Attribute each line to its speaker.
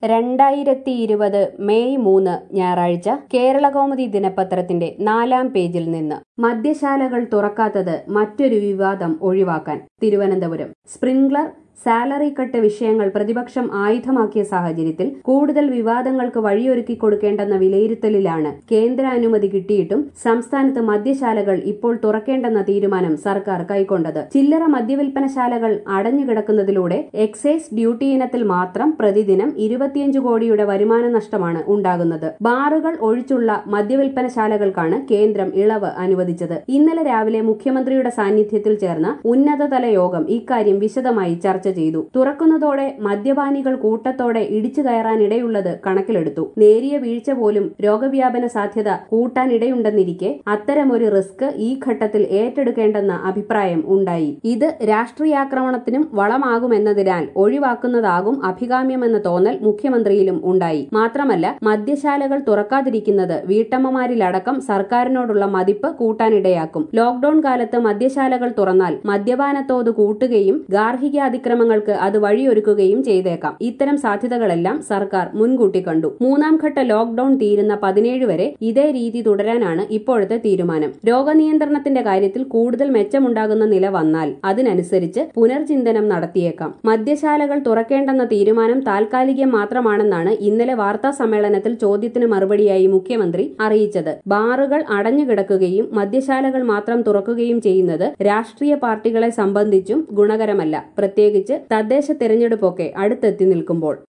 Speaker 1: രണ്ടായിരത്തി ഇരുപത് മെയ് മൂന്ന് ഞായറാഴ്ച കേരളകൗമുദി ദിനപത്രത്തിന്റെ നാലാം പേജിൽ നിന്ന് മദ്യശാലകൾ തുറക്കാത്തത് മറ്റൊരു വിവാദം ഒഴിവാക്കാൻ തിരുവനന്തപുരം സ്പ്രിംഗ്ലർ സാലറി കട്ട് വിഷയങ്ങൾ പ്രതിപക്ഷം ആയുധമാക്കിയ സാഹചര്യത്തിൽ കൂടുതൽ വിവാദങ്ങൾക്ക് വഴിയൊരുക്കി കൊടുക്കേണ്ടെന്ന വിലയിരുത്തലിലാണ് കേന്ദ്ര അനുമതി കിട്ടിയിട്ടും സംസ്ഥാനത്ത് മദ്യശാലകൾ ഇപ്പോൾ തുറക്കേണ്ടെന്ന തീരുമാനം സർക്കാർ കൈക്കൊണ്ടത് ചില്ലറ മദ്യവിൽപ്പനശാലകൾ അടഞ്ഞുകിടക്കുന്നതിലൂടെ എക്സൈസ് ഡ്യൂട്ടി ഇനത്തിൽ മാത്രം പ്രതിദിനം ഇരുപത്തിയഞ്ച് കോടിയുടെ വരുമാന നഷ്ടമാണ് ഉണ്ടാകുന്നത് ബാറുകൾ ഒഴിച്ചുള്ള മദ്യവിൽപ്പനശാലകൾക്കാണ് കേന്ദ്രം ഇളവ് അനുവദിച്ചത് ഇന്നലെ രാവിലെ മുഖ്യമന്ത്രിയുടെ സാന്നിധ്യത്തിൽ ചേർന്ന ഉന്നതതല യോഗം ഇക്കാര്യം വിശദമായി ചർച്ച ചെയ്തു തുറക്കുന്നതോടെ മദ്യപാനികൾ കൂട്ടത്തോടെ ഇടിച്ചു കയറാനിടയുള്ളത് കണക്കിലെടുത്തു നേരിയ വീഴ്ച പോലും രോഗവ്യാപന സാധ്യത കൂട്ടാനിടയുണ്ടെന്നിരിക്കെ അത്തരമൊരു റിസ്ക് ഈ ഘട്ടത്തിൽ ഏറ്റെടുക്കേണ്ടെന്ന അഭിപ്രായം ഉണ്ടായി ഇത് രാഷ്ട്രീയാക്രമണത്തിനും വളമാകുമെന്നതിനാൽ ഒഴിവാക്കുന്നതാകും അഭികാമ്യമെന്ന തോന്നൽ മുഖ്യമന്ത്രിയിലും ഉണ്ടായി മാത്രമല്ല മദ്യശാലകൾ തുറക്കാതിരിക്കുന്നത് വീട്ടമ്മമാരിലടക്കം സർക്കാരിനോടുള്ള മതിപ്പ് കൂട്ടാനിടയാക്കും ലോക്ഡൌൺ കാലത്ത് മദ്യശാലകൾ തുറന്നാൽ മദ്യപാനത്തോത് കൂട്ടുകയും ഗാർഹിക അതിക്രമങ്ങൾക്ക് അത് വഴിയൊരുക്കുകയും ചെയ്തേക്കാം ഇത്തരം സാധ്യതകളെല്ലാം സർക്കാർ മുൻകൂട്ടി കണ്ടു മൂന്നാം ഘട്ട ലോക്ഡൌൺ തീരുന്ന പതിനേഴ് വരെ ഇതേ രീതി തുടരാനാണ് ഇപ്പോഴത്തെ തീരുമാനം രോഗനിയന്ത്രണത്തിന്റെ കാര്യത്തിൽ കൂടുതൽ മെച്ചമുണ്ടാകുന്ന നില വന്നാൽ അതിനനുസരിച്ച് പുനർചിന്തനം നടത്തിയേക്കാം മദ്യശാലകൾ തുറക്കേണ്ടെന്ന തീരുമാനം താൽക്കാലികം മാത്രമാണെന്നാണ് ഇന്നലെ വാർത്താ സമ്മേളനത്തിൽ ചോദ്യത്തിന് മറുപടിയായി മുഖ്യമന്ത്രി അറിയിച്ചത് ബാറുകൾ അടഞ്ഞുകിടക്കുകയും മദ്യശാലകൾ മാത്രം തുറക്കുകയും ചെയ്യുന്നത് രാഷ്ട്രീയ പാർട്ടികളെ സംബന്ധിച്ചും ഗുണകരമല്ല പ്രത്യേകിച്ച് തദ്ദേശ തെരഞ്ഞെടുപ്പൊക്കെ അടുത്തെത്തി നിൽക്കുമ്പോൾ